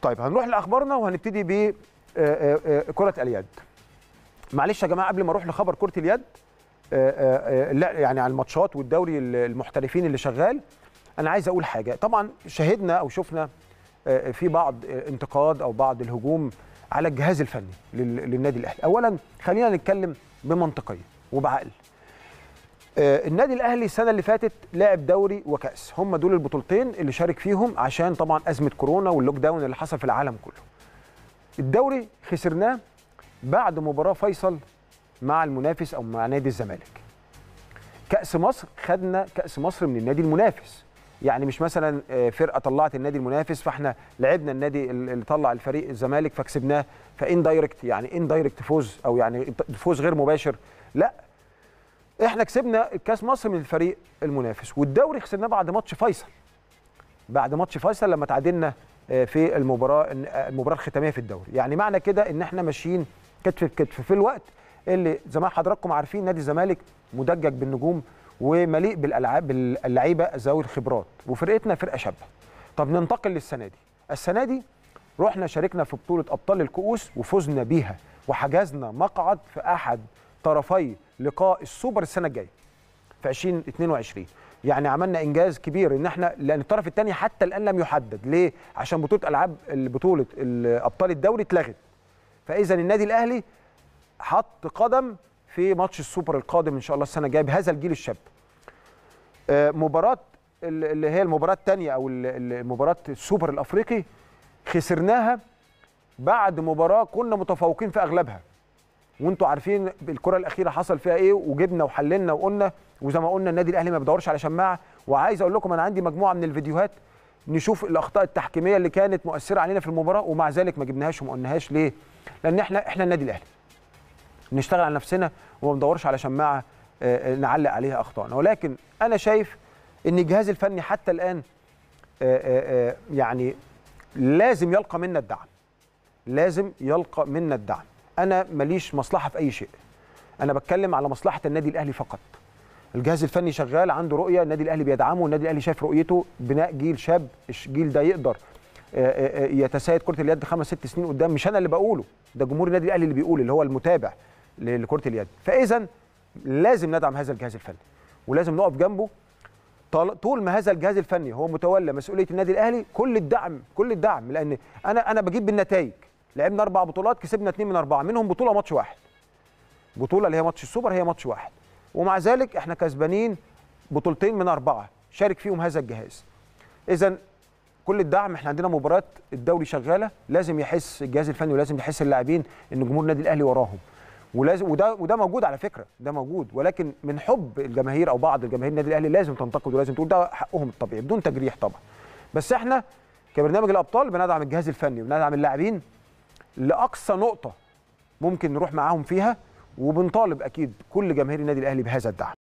طيب هنروح لاخبارنا وهنبتدي ب كره اليد معلش يا جماعه قبل ما اروح لخبر كره اليد آه، آه، لا يعني على الماتشات والدوري المحترفين اللي شغال انا عايز اقول حاجه طبعا شاهدنا او شفنا آه، في بعض انتقاد او بعض الهجوم على الجهاز الفني لل- للنادي الاهلي اولا خلينا نتكلم بمنطقيه وبعقل آه، النادي الاهلي السنه اللي فاتت لعب دوري وكاس هم دول البطولتين اللي شارك فيهم عشان طبعا ازمه كورونا واللوك داون اللي حصل في العالم كله الدوري خسرناه بعد مباراه فيصل مع المنافس او مع نادي الزمالك كاس مصر خدنا كاس مصر من النادي المنافس يعني مش مثلا آه، فرقه طلعت النادي المنافس فاحنا لعبنا النادي اللي طلع الفريق الزمالك فكسبناه فان دايركت يعني ان دايركت فوز او يعني فوز غير مباشر لا احنا كسبنا كاس مصر من الفريق المنافس والدوري خسرناه بعد ماتش فيصل بعد ماتش فيصل لما تعادلنا آه، في المباراه المباراه الختاميه في الدوري يعني معنى كده ان احنا ماشيين كتف بكتف في الوقت اللي زي ما حضراتكم عارفين نادي الزمالك مدجج بالنجوم ومليء بالالعاب اللعيبه ذوي الخبرات وفرقتنا فرقه شابه طب ننتقل للسنه دي السنه دي رحنا شاركنا في بطوله ابطال الكؤوس وفزنا بيها وحجزنا مقعد في احد طرفي لقاء السوبر السنه الجايه في 2022 يعني عملنا انجاز كبير ان احنا لان الطرف الثاني حتى الان لم يحدد ليه عشان بطوله العاب بطوله ابطال الدوري اتلغت فاذا النادي الاهلي حط قدم في ماتش السوبر القادم ان شاء الله السنه الجايه بهذا الجيل الشاب آه، مباراه ال- اللي هي المباراه الثانيه او ال- ال- مباراه السوبر الافريقي خسرناها بعد مباراه كنا متفوقين في اغلبها وانتوا عارفين الكره الاخيره حصل فيها ايه وجبنا وحللنا وقلنا وزي ما قلنا النادي الاهلي ما بيدورش على شماعه وعايز اقول لكم انا عندي مجموعه من الفيديوهات نشوف الاخطاء التحكيميه اللي كانت مؤثره علينا في المباراه ومع ذلك ما جبناهاش وما قلناهاش ليه؟ لان احنا احنا النادي الاهلي نشتغل على نفسنا وما ندورش على شماعه آه، آه، نعلق عليها اخطائنا ولكن انا شايف ان الجهاز الفني حتى الان آه، آه، آه، يعني لازم يلقى منا الدعم لازم يلقى منا الدعم انا ماليش مصلحه في اي شيء انا بتكلم على مصلحه النادي الاهلي فقط الجهاز الفني شغال عنده رؤيه النادي الاهلي بيدعمه النادي الاهلي شايف رؤيته بناء جيل شاب الجيل ده يقدر آه، آه، آه، يتسيد كره اليد خمس ست سنين قدام مش انا اللي بقوله ده جمهور النادي الاهلي اللي بيقول اللي هو المتابع ل- لكره اليد فاذا لازم ندعم هذا الجهاز الفني ولازم نقف جنبه طال- طول ما هذا الجهاز الفني هو متولى مسؤوليه النادي الاهلي كل الدعم كل الدعم لان انا انا بجيب بالنتائج لعبنا اربع بطولات كسبنا اثنين من اربعه منهم بطوله ماتش واحد بطوله اللي هي ماتش السوبر هي ماتش واحد ومع ذلك احنا كسبانين بطولتين من اربعه شارك فيهم هذا الجهاز اذا كل الدعم احنا عندنا مباراه الدوري شغاله لازم يحس الجهاز الفني ولازم يحس اللاعبين ان جمهور النادي الاهلي وراهم ولازم وده وده موجود على فكره ده موجود ولكن من حب الجماهير او بعض الجماهير النادي الاهلي لازم تنتقد ولازم تقول ده حقهم الطبيعي بدون تجريح طبعا بس احنا كبرنامج الابطال بندعم الجهاز الفني وبندعم اللاعبين لاقصى نقطه ممكن نروح معاهم فيها وبنطالب اكيد كل جماهير النادي الاهلي بهذا الدعم